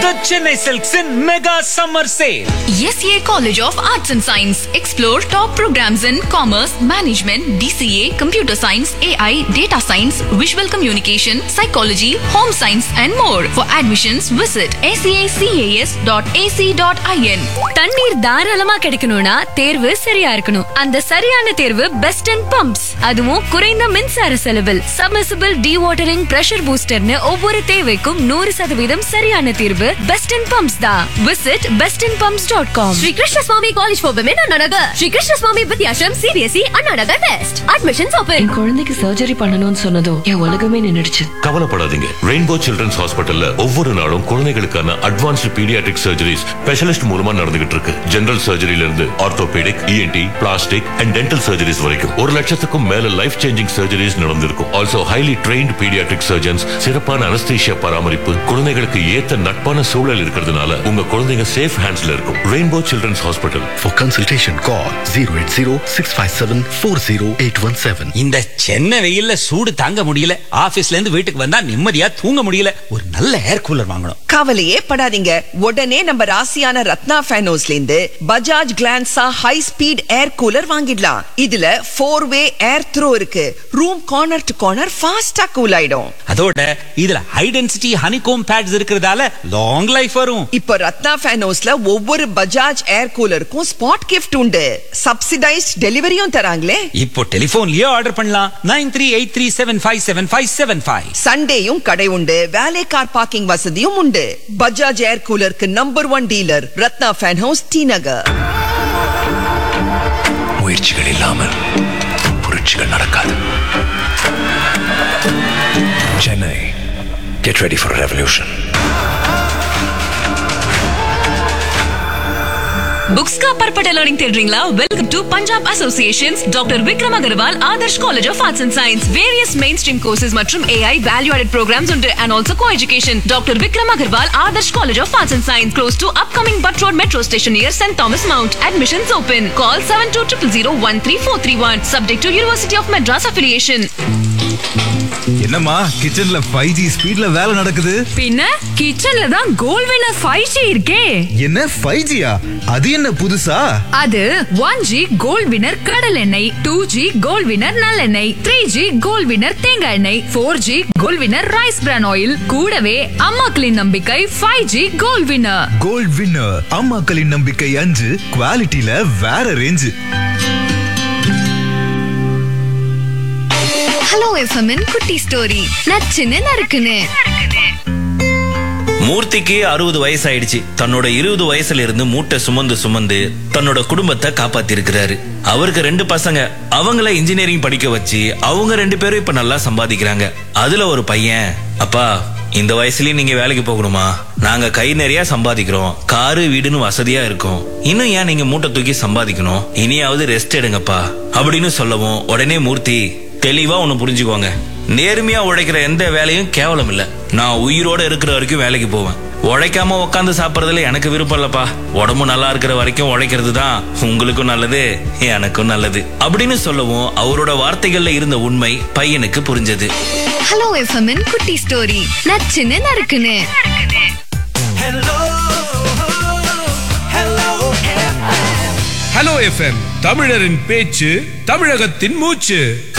The Chennai Silks in Mega Summer Sale. SCA College of Arts and Science. Explore top programs in commerce, management, DCA, computer science, AI, data science, visual communication, psychology, home science, and more. For admissions, visit sacas.ac.in. தண்ணீர் தாராளமா கிடைக்கணும்னா தேர்வு சரியா இருக்கணும் அந்த சரியான தேர்வு best and bumps அதுவும் குறைந்த மின்சார செலவில் சப்மர்சிபிள் வாட்டரிங் பிரஷர் பூஸ்டர்னு ஒவ்வொரு தேவைக்கும் நூறு சதவீதம் சரியான தீர்வு பெஸ்ட் அண்ட் பம்ப்ஸ் தான் visit best and bumps dot com Sri Krishna Swami College for Women Annanagar. Sri Krishna Swami Vidyashram CBSE Annanagar West. Admissions open. என் குழந்தைக்கு சர்ஜரி பண்ணணும்னு சொன்னதும் என் உலகமே நின்னுடுச்சு கவலைப்படாதீங்க ரெயின்போ சில்ட்ரன்ஸ் ஹாஸ்பிட்டல்ல ஒவ்வொரு நாளும் குழந்தைகளுக்கான அட்வான்ஸ்டு பீடியாட்ரிக் சர்ஜரிஸ் ஸ்பெஷலிஸ்ட் மூலமா நடந்துகிட்டு இருக்கு ஜெனரல் சர்ஜரியில இருந்து orthopaedic ENT plastic and dental surgeries வரைக்கும் ஒரு லட்சத்துக்கும் மேல லைஃப் சேஞ்சிங் சர்ஜரிஸ் நடந்திருக்கும் also highly trained paediatric surgeons சிறப்பான அனஸ்தீஷியா பராமரிப்பு குழந்தைகளுக்கு ஏத்த நட்பான சூழல் இருக்கிறதுனால உங்க குழந்தைங்க சேஃப் ஹேண்ட்ஸ்ல இருக்கும் rainbow children's hospital For consultation, call 080-657-40817. இந்த சென்னை வெயில்ல சூடு தாங்க முடியல ஆபீஸ்ல இருந்து வீட்டுக்கு வந்தா நிம்மதியா தூங்க முடியல ஒரு நல்ல ஏர் கூலர் வாங்கணும் கவலையே படாதீங்க உடனே நம்ம ராசியான ரத்னா ஃபேனோஸ்ல இருந்து Bajaj Glanza high speed air cooler வாங்கிடலாம் இதுல ஃபோர் வே ஏர் த்ரோ இருக்கு ரூம் கார்னர் டு கார்னர் ஃபாஸ்டா கூல் ஆயிடும் அதோட இதுல ஹை டென்சிட்டி ஹனிகோம் பேட்ஸ் இருக்கிறதால லாங் லைஃப் வரும் இப்போ ரத்னா ஃபேனோஸ்ல ஒவ்வொரு பஜாஜ் ஏர் கூலருக்கும் ஸ்பாட் கிஃப்ட் உண்டு சப்சிடைஸ்ட் டெலிவரியும் தராங்களே இப்போ டெலிபோன்லயே ஆர்டர் பண்ணலாம் nine three eight three seven five seven five seven five சண்டேயும் கடை உண்டு வேலை கார் பார்க்கிங் வசதியும் உண்டு பஜாஜ் ஏர் கூலருக்கு number one dealer Ratna fan house T Nagar முயற்சிகள் இல்லாமல் புரட்சிகள் நடக்காது Chennai get ready for revolution books का परपटा लर्निंग தேடுறீங்களா welcome to Punjab associations doctor Vikram Agarwal Adarsh college of arts and science various mainstream courses மற்றும் ஏஐ வேல்யூ ஆடட் ப்ரோக்ராம்ஸ் உண்டு and also co education doctor Vikram Agarwal Adarsh college of arts and science close to upcoming Butt Road metro station near saint Thomas mount admissions open call seven two triple zero one three four three one subject to university of Madras affiliation என்னம்மா கிச்சன்ல five G ஸ்பீட்ல வேலை நடக்குது பின்ன கிச்சன்ல தான் கோல் வினர் five G இருக்கே என்ன ஃபைவ் ஜியா அது என்ன புதுசா அது ஒன் ஜி கோல்ட் வினர் கடல் எண்ணெய் டூ ஜி கோல்ட் வினர் நல்லெண்ணெய் த்ரீ ஜி கோல்ட் வினர் தேங்காய் எண்ணெய் four G gold winner rice bran oil கூடவே அம்மாக்களின் நம்பிக்கை five G gold winner gold winner அம்மாக்களின் நம்பிக்கை அஞ்சு குவாலிட்டியில வேற ரேஞ்சு ஹலோ எஃப்எம்மின் குட்டி ஸ்டோரி நச்சுன்னு நறுக்குன்னு மூர்த்திக்கு அறுபது வயசு ஆயிடுச்சு தன்னோட இருபது வயசுல இருந்து மூட்டை சுமந்து சுமந்து தன்னோட குடும்பத்தை காப்பாத்திருக்கிறாரு அவருக்கு ரெண்டு பசங்க அவங்கள இன்ஜினியரிங் படிக்க வச்சு அவங்க ரெண்டு பேரும் இப்ப நல்லா சம்பாதிக்கிறாங்க அதுல ஒரு பையன் அப்பா இந்த வயசுலயும் நீங்க வேலைக்கு போகணுமா நாங்க கை நிறைய சம்பாதிக்கிறோம் காரு வீடுன்னு வசதியா இருக்கும் இன்னும் ஏன் நீங்க மூட்டை தூக்கி சம்பாதிக்கணும் இனியாவது ரெஸ்ட் எடுங்கப்பா அப்படின்னு சொல்லவும் உடனே மூர்த்தி தெளிவா ஒண்ணு புரிஞ்சுக்கோங்க நேர்மையா உழைக்கிற எந்த வேலையும் கேவலம் இல்ல நான் உயிரோட இருக்கிற வரைக்கும் வேலைக்கு போவேன் உழைக்காம உட்காந்து சாப்பிடறதுல எனக்கு விருப்பம் இல்லப்பா உடம்பு நல்லா இருக்கிற வரைக்கும் உழைக்கிறது தான் உங்களுக்கும் நல்லது எனக்கும் நல்லது அப்படின்னு சொல்லவும் அவரோட வார்த்தைகள்ல இருந்த உண்மை பையனுக்கு புரிஞ்சது ஹலோ எஃப்எம்மின் குட்டி ஸ்டோரி நச்சுன்னு நறுக்குன்னு ஹலோ எஃப்எம் தமிழரின் பேச்சு தமிழகத்தின் மூச்சு